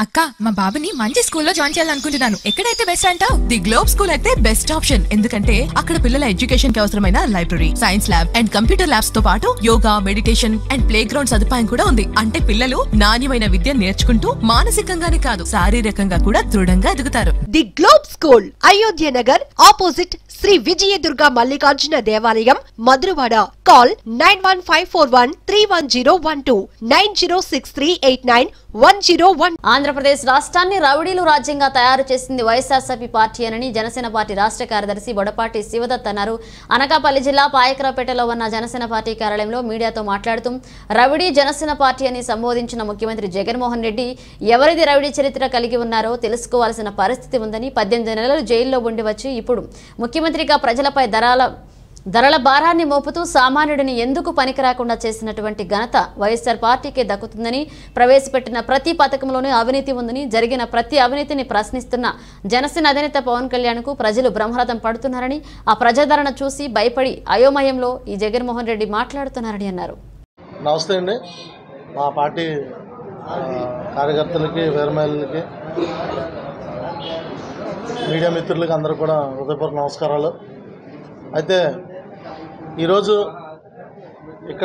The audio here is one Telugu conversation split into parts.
అక్క మా బాబుని మంచి స్కూల్లో జాయిన్ చేయాలనుకుంటున్నాను ఎక్కడైతే బెస్ట్ అంటావు ది గ్లోబ్ స్కూల్ అయితే బెస్ట్ ఆప్షన్ ఎందుకంటే అక్కడ పిల్లల ఎడ్యుకేషన్ కి అవసరమైన library science lab and computer labs తో పాటు yoga meditation and playground సదుపాయం కూడా ఉంది అంటే పిల్లలు నాణ్యమైన విద్య నేర్చుకుంటూ మానసికంగానే కాదు శారీరకంగా కూడా దృఢంగా ఎదుగుతారు the globe school Ayodhya Nagar opposite Shri Vijayadurga Mallikarjuna దేవాలయం Madhurawada call nine one five four one three one zero one two nine zero six three eight nine one zero one Andhra Pradesh రాష్ట్రాన్ని రౌడీలు రాజ్యంగా తయారు చేసింది వైఎస్ఆర్సీపీ పార్టీ అని జనసేన పార్టీ రాష్ట్ర కార్యదర్శి బొడపాటి శివదత్ అన్నారు అనకాపల్లి జిల్లా పాయకరాపేటలో ఉన్న జనసేన పార్టీ కార్యాలయంలో మీడియాతో మాట్లాడుతూ రౌడీ జనసేన పార్టీ అని సంబోధించిన ముఖ్యమంత్రి జగన్మోహన్ రెడ్డి ఎవరిది రౌడీ చరిత్ర కలిగి ఉన్నారో తెలుసుకోవాల్సిన పరిస్థితి ఉందని పద్దెనిమిది నెలలు జైల్లో ఉండి వచ్చి ఇప్పుడు ముఖ్యమంత్రిగా ప్రజలపై ధరాల ధరల భారాన్ని మోపుతూ సామాన్యుడిని ఎందుకు పనికిరాకుండా చేసినటువంటి ఘనత వైఎస్ఆర్ పార్టీకే దక్కుతుందని ప్రవేశపెట్టిన ప్రతి పథకంలోనూ అవినీతి ఉందని జరిగిన ప్రతి అవినీతిని ప్రశ్నిస్తున్న జనసేన అధినేత పవన్ కళ్యాణ్కు ప్రజలు బ్రహ్మరథం పడుతున్నారని ఆ ప్రజాదరణ చూసి భయపడి అయోమయంలో ఈ జగన్మోహన్ రెడ్డి మాట్లాడుతున్నారని అన్నారు నమస్తే అండి మా పార్టీ ఆ, కార్యకర్తలకి వేరమేళ్ళకి మీడియా మిత్రులకి అందరూ కూడా హృదయపూర్వక నమస్కారాలు అయితే ఈరోజు ఇక్కడ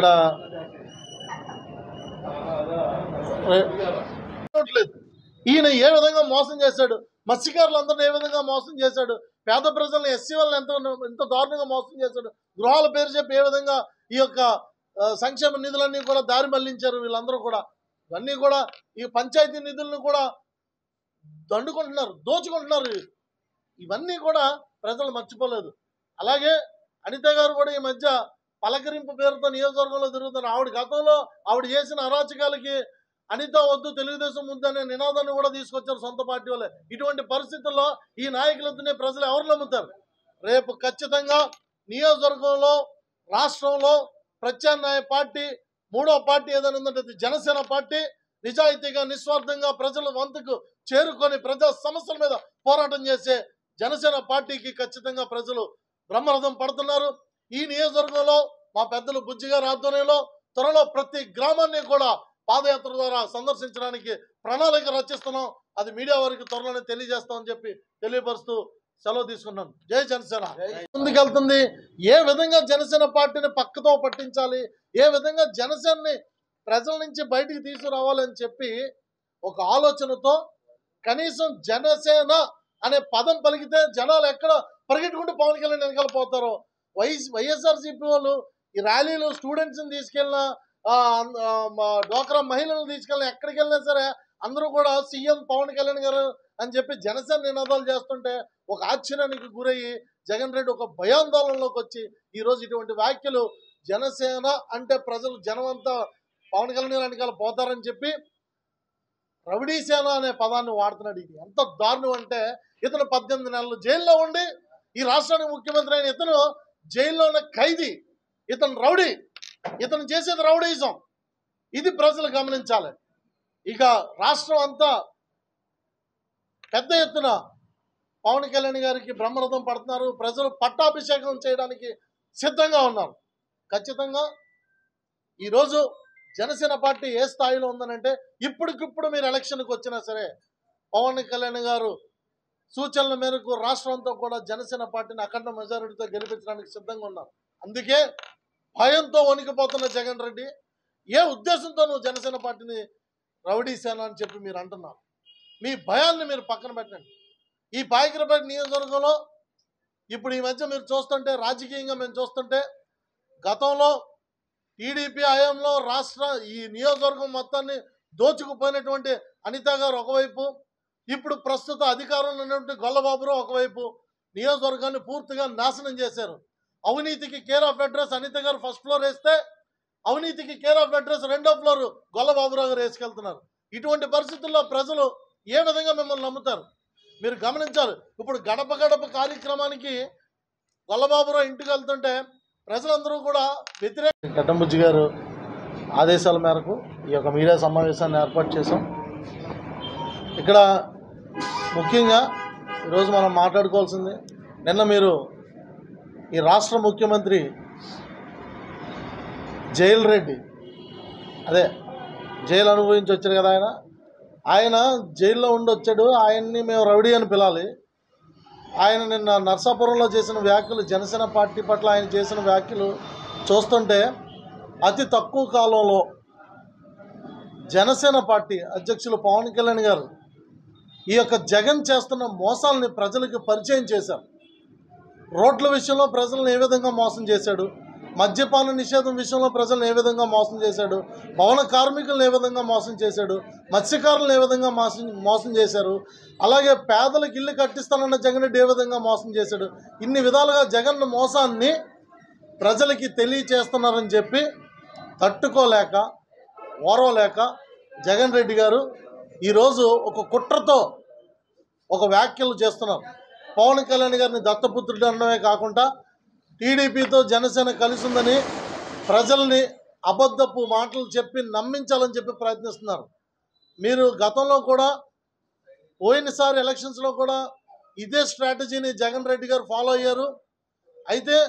రే- చూడట్లేదు. ఈయన ఏ విధంగా మోసం చేశాడు మత్స్యకారులందరినీ ఏ విధంగా మోసం చేశాడు పేద ప్రజలను ఎస్సీ వాళ్ళని ఎంత ఎంత దారుణంగా మోసం చేశాడు గృహాల పేరు చెప్పి ఏ విధంగా ఈ యొక్క ఆ, సంక్షేమ నిధులన్నీ కూడా దారి మళ్లించారు వీళ్ళందరూ కూడా ఇవన్నీ కూడా ఈ పంచాయతీ నిధులను కూడా దండుకుంటున్నారు దోచుకుంటున్నారు ఇవన్నీ కూడా ప్రజలు మర్చిపోలేదు అలాగే అనిత గారు కూడా ఈ మధ్య పలకరింపు పేరుతో నియోజకవర్గంలో తిరుగుతున్నారు ఆవిడ గతంలో ఆవిడ చేసిన అరాచకాలకి అనిత వద్దు తెలుగుదేశం ముద్దు అనే నినాదాన్ని కూడా తీసుకొచ్చారు సొంత పార్టీ వాళ్ళే ఇటువంటి పరిస్థితుల్లో ఈ నాయకులతోనే ప్రజలు ఎవరు నమ్ముతారు రేపు ఖచ్చితంగా నియోజకవర్గంలో రాష్ట్రంలో ప్రత్యామ్నాయ పార్టీ మూడో పార్టీ ఏదైనా ఉందంటే అది జనసేన పార్టీ నిజాయితీగా నిస్వార్థంగా ప్రజల వంతుకు చేరుకొని ప్రజా సమస్యల మీద పోరాటం చేసే జనసేన పార్టీకి ఖచ్చితంగా ప్రజలు బ్రహ్మరథం పడుతున్నారు ఈ నియోజకవర్గంలో మా పెద్దలు బుజ్జి గారి ఆధ్వర్యంలో త్వరలో ప్రతి గ్రామాన్ని కూడా పాదయాత్ర ద్వారా సందర్శించడానికి ప్రణాళిక రచిస్తున్నాం అది మీడియా వారికి త్వరలోనే తెలియజేస్తామని చెప్పి తెలియపరుస్తూ సెలవు తీసుకున్నాను జై జనసేన ముందుకెళ్తుంది ఏ విధంగా జనసేన పార్టీని పక్కతో పట్టించాలి ఏ విధంగా జనసేనని ప్రజల నుంచి బయటికి తీసుకురావాలని చెప్పి ఒక ఆలోచనతో కనీసం జనసేన అనే పదం పలికితే జనాలు ఎక్కడ పరిగెట్టుకుంటూ పవన్ కళ్యాణ్ వెనకాల పోతారో వైఎస్ వైఎస్ఆర్సీపీ వాళ్ళు ఈ ర్యాలీలు స్టూడెంట్స్ని తీసుకెళ్ళిన ఆ, ఆ, మా డోక్రా మహిళలను తీసుకెళ్ళిన ఎక్కడికి వెళ్ళినా సరే అందరూ కూడా సీఎం పవన్ కళ్యాణ్ గారు అని చెప్పి జనసేన నినాదాలు చేస్తుంటే ఒక ఆశ్చర్యానికి గురయ్యి జగన్ రెడ్డి ఒక భయాందోళనలోకి వచ్చి ఈరోజు ఇటువంటి వ్యాఖ్యలు జనసేన అంటే ప్రజలు జనం అంతా పవన్ కళ్యాణ్ వెనకాల పోతారని చెప్పి రౌడీ సేన అనే పదాన్ని వాడుతున్నాడు ఇది ఎంత దారుణం అంటే ఇతను పద్దెనిమిది నెలలు జైల్లో ఉండి ఈ రాష్ట్రానికి ముఖ్యమంత్రి అయిన ఇతను జైల్లో ఉన్న ఖైదీ ఇతను రౌడీ ఇతను చేసేది రౌడీజం ఇది ప్రజలు గమనించాలి ఇక రాష్ట్రం అంతా పెద్ద ఎత్తున పవన్ కళ్యాణ్ గారికి బ్రహ్మరథం పడుతున్నారు ప్రజలు పట్టాభిషేకం చేయడానికి సిద్ధంగా ఉన్నారు ఖచ్చితంగా ఈరోజు జనసేన పార్టీ ఏ స్థాయిలో ఉందనంటే ఇప్పటికిప్పుడు మీరు ఎలక్షన్కి వచ్చినా సరే పవన్ కళ్యాణ్ గారు సూచనల మేరకు రాష్ట్రం అంతా కూడా జనసేన పార్టీని అఖండ మెజారిటీతో గెలిపించడానికి సిద్ధంగా ఉన్నారు అందుకే భయంతో వణికిపోతున్న జగన్ రెడ్డి ఏ ఉద్దేశంతో నువ్వు జనసేన పార్టీని రౌడీ సేన అని చెప్పి మీరు అంటున్నారు మీ భయాన్ని మీరు పక్కన పెట్టండి ఈ పాయకరపేట నియోజకవర్గంలో ఇప్పుడు ఈ మధ్య మీరు చూస్తుంటే రాజకీయంగా మేము చూస్తుంటే గతంలో టీడీపీ హయాంలో రాష్ట్ర ఈ నియోజకవర్గం మొత్తాన్ని దోచుకుపోయినటువంటి అనిత గారు ఒకవైపు ఇప్పుడు ప్రస్తుత అధికారంలో ఉన్నటువంటి గొల్లబాబురావు ఒకవైపు నియోజకవర్గాన్ని పూర్తిగా నాశనం చేశారు అవినీతికి కేర్ ఆఫ్ అడ్రస్ అనిత గారు ఫస్ట్ ఫ్లోర్ వేస్తే అవినీతికి కేర్ ఆఫ్ అడ్రస్ రెండో ఫ్లోర్ గొల్లబాబురావు గారు వేసుకెళ్తున్నారు ఇటువంటి పరిస్థితుల్లో ప్రజలు ఏ విధంగా మిమ్మల్ని నమ్ముతారు మీరు గమనించాలి ఇప్పుడు గడప గడప కార్యక్రమానికి గొల్లబాబురావు ఇంటికి వెళ్తుంటే ప్రజలందరూ కూడా వ్యతిరేక కట్టంబుజ్జి గారు ఆదేశాల మేరకు ఈ యొక్క మీడియా సమావేశాన్ని ఏర్పాటు చేశాం ఇక్కడ ముఖ్యంగా ఈరోజు మనం మాట్లాడుకోవాల్సింది నిన్న మీరు ఈ రాష్ట్ర ముఖ్యమంత్రి జైల్ రెడ్డి అదే జైలు అనుభవించి వచ్చారు కదా ఆయన ఆయన జైల్లో ఉండొచ్చాడు ఆయన్ని మేము రౌడీ అని పిలాలి ఆయన నిన్న నర్సాపురంలో చేసిన వ్యాఖ్యలు జనసేన పార్టీ పట్ల ఆయన చేసిన వ్యాఖ్యలు చూస్తుంటే అతి తక్కువ కాలంలో జనసేన పార్టీ అధ్యక్షులు పవన్ కళ్యాణ్ గారు ఈ యొక్క జగన్ చేస్తున్న మోసాలని ప్రజలకు పరిచయం చేశారు రోడ్ల విషయంలో ప్రజలను ఏ విధంగా మోసం చేశాడు మద్యపాన నిషేధం విషయంలో ప్రజలను ఏ విధంగా మోసం చేశాడు భవన కార్మికులను ఏ విధంగా మోసం చేశాడు మత్స్యకారులను ఏ విధంగా మోసం మోసం చేశారు అలాగే పేదలకు ఇల్లు కట్టిస్తానన్న జగన్ రెడ్డి ఏ విధంగా మోసం చేశాడు ఇన్ని విధాలుగా జగన్ మోసాన్ని ప్రజలకి తెలియచేస్తున్నారని చెప్పి తట్టుకోలేక ఓరవలేక జగన్ రెడ్డి గారు ఈరోజు ఒక కుట్రతో ఒక వ్యాఖ్యలు చేస్తున్నారు పవన్ కళ్యాణ్ గారిని దత్తపుత్రుడు అనడమే కాకుండా టీడీపీతో జనసేన కలిసి ఉందని ప్రజల్ని అబద్ధపు మాటలు చెప్పి నమ్మించాలని చెప్పి ప్రయత్నిస్తున్నారు మీరు గతంలో కూడా పోయినసారి ఎలక్షన్స్లో కూడా ఇదే స్ట్రాటజీని జగన్ రెడ్డి గారు ఫాలో అయ్యారు అయితే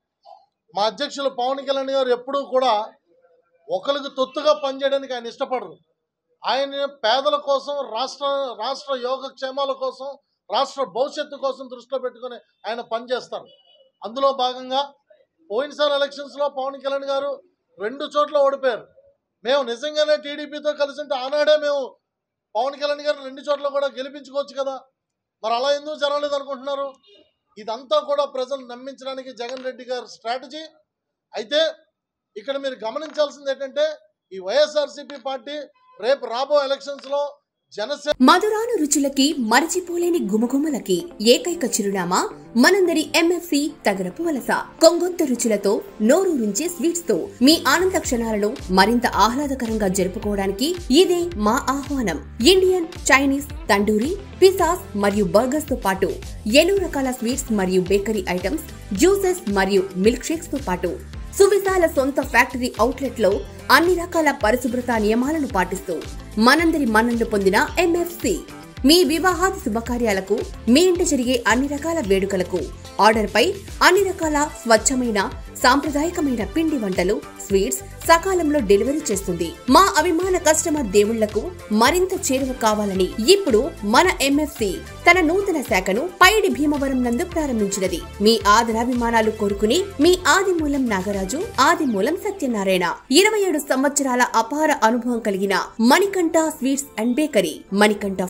మా అధ్యక్షులు పవన్ కళ్యాణ్ గారు ఎప్పుడూ కూడా ఒకరికి తొత్తుగా పనిచేయడానికి ఆయన ఇష్టపడరు ఆయన పేదల కోసం రాష్ట్ర రాష్ట్ర యోగక్షేమాల కోసం రాష్ట్ర భవిష్యత్తు కోసం దృష్టిలో పెట్టుకొని ఆయన పనిచేస్తారు అందులో భాగంగా పోయినసారి ఎలక్షన్స్లో పవన్ కళ్యాణ్ గారు రెండు చోట్ల ఓడిపోయారు మేము నిజంగానే టీడీపీతో కలిసి ఉంటే ఆనాడే మేము పవన్ కళ్యాణ్ గారు రెండు చోట్ల కూడా గెలిపించుకోవచ్చు కదా మరి అలా ఎందుకు జరగలేదు అనుకుంటున్నారు ఇదంతా కూడా ప్రజలు నమ్మించడానికి జగన్ రెడ్డి గారి స్ట్రాటజీ అయితే ఇక్కడ మీరు గమనించాల్సింది ఏంటంటే ఈ వైఎస్ఆర్సీపీ పార్టీ రేపు రాబో ఎలక్షన్స్లో జనసేన మధురాను రుచులకి మరచిపోలేని గుమగుమలకి ఏకైక చిరునామా మనందరి ఎంఎఫ్సి తగరపు వలస కొంగొంత రుచులతో నోరూరించే స్వీట్స్ తో మీ ఆనంద క్షణాలను మరింత ఆహ్లాదకరంగా జరుపుకోవడానికి ఇదే మా ఆహ్వానం ఇండియన్ చైనీస్ తండూరి పిసాస్ మరియు బర్గర్స్ తో పాటు ఎన్నో రకాల స్వీట్స్ మరియు బేకరీ ఐటమ్స్ జ్యూసెస్ మరియు మిల్క్ షేక్స్ తో పాటు సువిశాల సొంత ఫ్యాక్టరీ అవుట్లెట్ లో అన్ని రకాల పరిశుభ్రత నియమాలను పాటిస్తూ మనందరి మన్ననలు పొందిన ఎంఎఫ్సి మీ వివాహాది శుభకార్యాలకు మీ ఇంట జరిగే అన్ని రకాల వేడుకలకు ఆర్డర్ పై అన్ని రకాల స్వచ్ఛమైన సాంప్రదాయకమైన పిండి వంటలు స్వీట్స్ సకాలంలో డెలివరీ చేస్తుంది మా అభిమాన కస్టమర్ దేవుళ్లకు మరింత చేరువ కావాలని ఇప్పుడు మన ఎంఎఫ్సి తన నూతన శాఖను పైడి భీమవరం నందు ప్రారంభించినది మీ ఆదరాభిమానాలు కోరుకుని మీ ఆదిమూలం నాగరాజు ఆదిమూలం సత్యనారాయణ ఇరవై ఏడు సంవత్సరాల అపార అనుభవం కలిగిన Manikanta sweets and bakery Manikanta